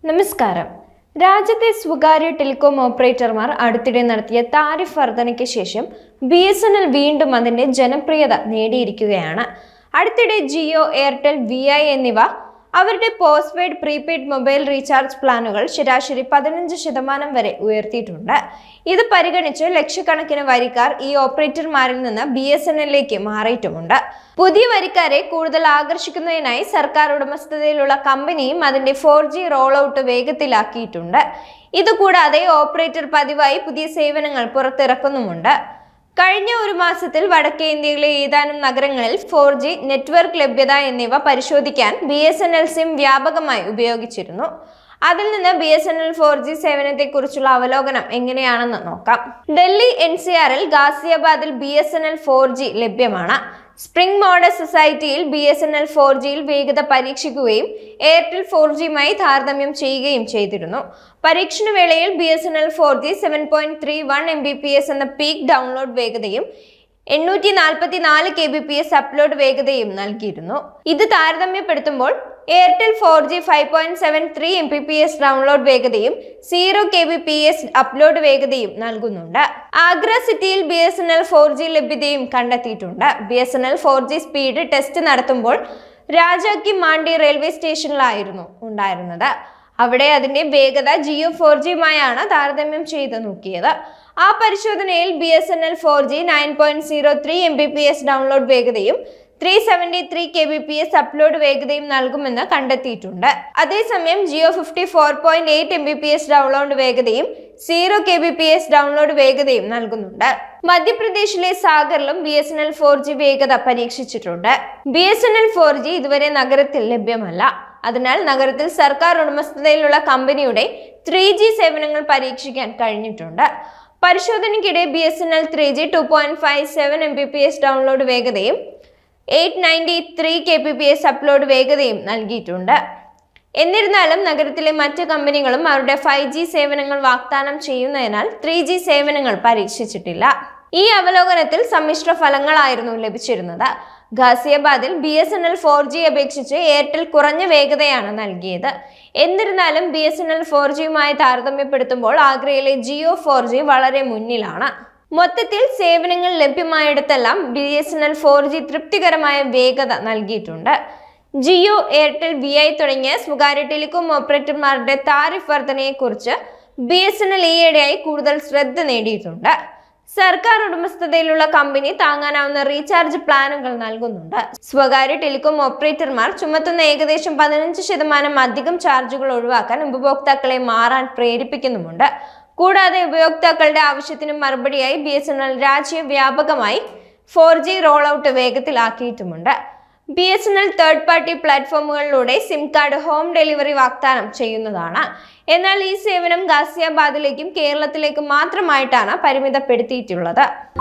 നമസ്കാരം രാജ്യത്തെ സ്വകാര്യ ടെലികോം ഓപ്പറേറ്റർമാർ അടുത്തിടെ നടത്തിയ താരിഫ് വർധനയ്ക്ക് ശേഷം ബി എസ് എൻ എൽ വീണ്ടും അതിന്റെ ജനപ്രിയത നേടിയിരിക്കുകയാണ് അടുത്തിടെ ജിയോ എയർടെൽ വി ഐ എന്നിവ അവരുടെ postpaid prepaid mobile recharge പ്ലാനുകൾ ശരാശരി പതിനഞ്ച് ശതമാനം വരെ ഉയർത്തിയിട്ടുണ്ട് ഇത് പരിഗണിച്ച് ലക്ഷക്കണക്കിന് വരിക്കാർ ഈ ഓപ്പറേറ്റർമാരിൽ നിന്ന് ബി എസ് എൻ എല്ലിലേക്ക് മാറിയിട്ടുമുണ്ട് പുതിയ വരിക്കാരെ കൂടുതൽ ആകർഷിക്കുന്നതിനായി സർക്കാർ ഉടമസ്ഥതയിലുള്ള കമ്പനിയും അതിന്റെ ഫോർ ജി റോൾ ഔട്ട് വേഗത്തിലാക്കിയിട്ടുണ്ട് ഇതുകൂടാതെ ഓപ്പറേറ്റർ പതിവായി പുതിയ സേവനങ്ങൾ പുറത്തിറക്കുന്നുമുണ്ട് കഴിഞ്ഞ ഒരു മാസത്തിൽ വടക്കേ ഇന്ത്യയിലെ ഏതാനും നഗരങ്ങളിൽ ഫോർ ജി നെറ്റ്വർക്ക് ലഭ്യത എന്നിവ പരിശോധിക്കാൻ B S N L SIM വ്യാപകമായി ഉപയോഗിച്ചിരുന്നു അതിൽ നിന്ന് B S N L four G സേവനത്തെക്കുറിച്ചുള്ള അവലോകനം എങ്ങനെയാണെന്ന് നോക്കാം ഡൽഹി എൻ സി ആറിൽ ഗാസിയാബാദിൽ B S N L four G ലഭ്യമാണ് സ്പ്രിംഗ് മോഡൽ സൊസൈറ്റിയിൽ B S N L four ജിയിൽ വേഗത പരീക്ഷിക്കുകയും എയർടെൽ ഫോർ ജിയുമായി താരതമ്യം ചെയ്യുകയും ചെയ്തിരുന്നു പരീക്ഷണ വേളയിൽ B S N L four G seven point three one M B P S എന്ന പീക്ക് ഡൗൺലോഡ് വേഗതയും എണ്ണൂറ്റി നാൽപ്പത്തി നാല് K B P S upload വേഗതയും നൽകിയിരുന്നു ഇത് താരതമ്യപ്പെടുത്തുമ്പോൾ Airtel four G five point seven three M P P S download വേഗതയും zero K B P S upload വേഗതയും നൽകുന്നുണ്ട് Agra city B S N L four G ലഭ്യതയും കണ്ടെത്തിയിട്ടുണ്ട് B S N L four G speed test നടത്തുമ്പോൾ രാജാക്കി മാണ്ടി railway സ്റ്റേഷനിലായിരുന്നു ഉണ്ടായിരുന്നത് അവിടെ അതിന്റെ വേഗത ജിയോ ഫോർ ജിയുമായാണ് താരതമ്യം ചെയ്ത് നോക്കിയത് ആ പരിശോധനയിൽ B S N L four G nine point zero three M B P S download വേഗതയും three seventy three K B P S upload വേഗതയും നൽകുമെന്ന് കണ്ടെത്തിയിട്ടുണ്ട് അതേസമയം Jio fifty four point eight M B P S download വേഗതയും zero K B P S download വേഗതയും നൽകുന്നുണ്ട് മധ്യപ്രദേശിലെ സാഗറിലും B S N L four G വേഗത പരീക്ഷിച്ചിട്ടുണ്ട് B S N L four G ഇതുവരെ നഗരത്തിൽ ലഭ്യമല്ല അതിനാൽ നഗരത്തിൽ സർക്കാർ ഉടമസ്ഥതയിലുള്ള കമ്പനിയുടെ ത്രീ ജി സേവനങ്ങൾ പരീക്ഷിക്കാൻ കഴിഞ്ഞിട്ടുണ്ട് പരിശോധനയ്ക്കിടെ B S N L three G two point five seven M B P S download വേഗതയും eight ninety three K P P S upload വേഗതയും നൽകിയിട്ടുണ്ട് എന്നിരുന്നാലും നഗരത്തിലെ മറ്റ് കമ്പനികളും അവരുടെ ഫൈവ് ജി സേവനങ്ങൾ വാഗ്ദാനം ചെയ്യുന്നതിനാൽ ത്രീ ജി സേവനങ്ങൾ പരീക്ഷിച്ചിട്ടില്ല ഈ അവലോകനത്തിൽ സമ്മിശ്ര ഫലങ്ങളായിരുന്നു ലഭിച്ചിരുന്നത് ഗാസിയാബാദിൽ B S N L four G അപേക്ഷിച്ച് എയർടെൽ കുറഞ്ഞ വേഗതയാണ് നൽകിയത് എന്നിരുന്നാലും B S N L four ജിയുമായി താരതമ്യപ്പെടുത്തുമ്പോൾ ആഗ്രയിലെ ജിയോ ഫോർ ജി വളരെ മുന്നിലാണ് മൊത്തത്തിൽ സേവനങ്ങൾ ലഭ്യമായിടത്തെല്ലാം B S N L four G തൃപ്തികരമായ വേഗത നൽകിയിട്ടുണ്ട് ജിയോ എയർടെൽ വി ഐ തുടങ്ങിയ സ്വകാര്യ ടെലികോം ഓപ്പറേറ്റർമാരുടെ താരിഫ് വർധനയെക്കുറിച്ച് ബി എസ് എൻ എൽ ഈയിടെയായി കൂടുതൽ ശ്രദ്ധ നേടിയിട്ടുണ്ട് സർക്കാർ ഉടമസ്ഥതയിലുള്ള കമ്പനി താങ്ങാനാവുന്ന റീചാർജ് പ്ലാനുകൾ നൽകുന്നുണ്ട് സ്വകാര്യ ടെലികോം ഓപ്പറേറ്റർമാർ ചുമത്തുന്ന ഏകദേശം പതിനഞ്ച് ശതമാനം അധികം ചാർജുകൾ ഒഴിവാക്കാൻ ഉപഭോക്താക്കളെ മാറാൻ പ്രേരിപ്പിക്കുന്നുമുണ്ട് കൂടാതെ ഉപയോക്താക്കളുടെ ആവശ്യത്തിന് മറുപടിയായി ബി എസ് എൻ എൽ രാജ്യവ്യാപകമായി ഫോർ ജി റോൾ ഔട്ട് വേഗത്തിലാക്കിയിട്ടുമുണ്ട് B S N L third party പ്ലാറ്റ്ഫോമുകളിലൂടെ സിം കാർഡ് ഹോം ഡെലിവറി വാഗ്ദാനം ചെയ്യുന്നതാണ് എന്നാൽ ഈ സേവനം ഗാസിയാബാദിലേക്കും കേരളത്തിലേക്കും മാത്രമായിട്ടാണ് പരിമിതപ്പെടുത്തിയിട്ടുള്ളത്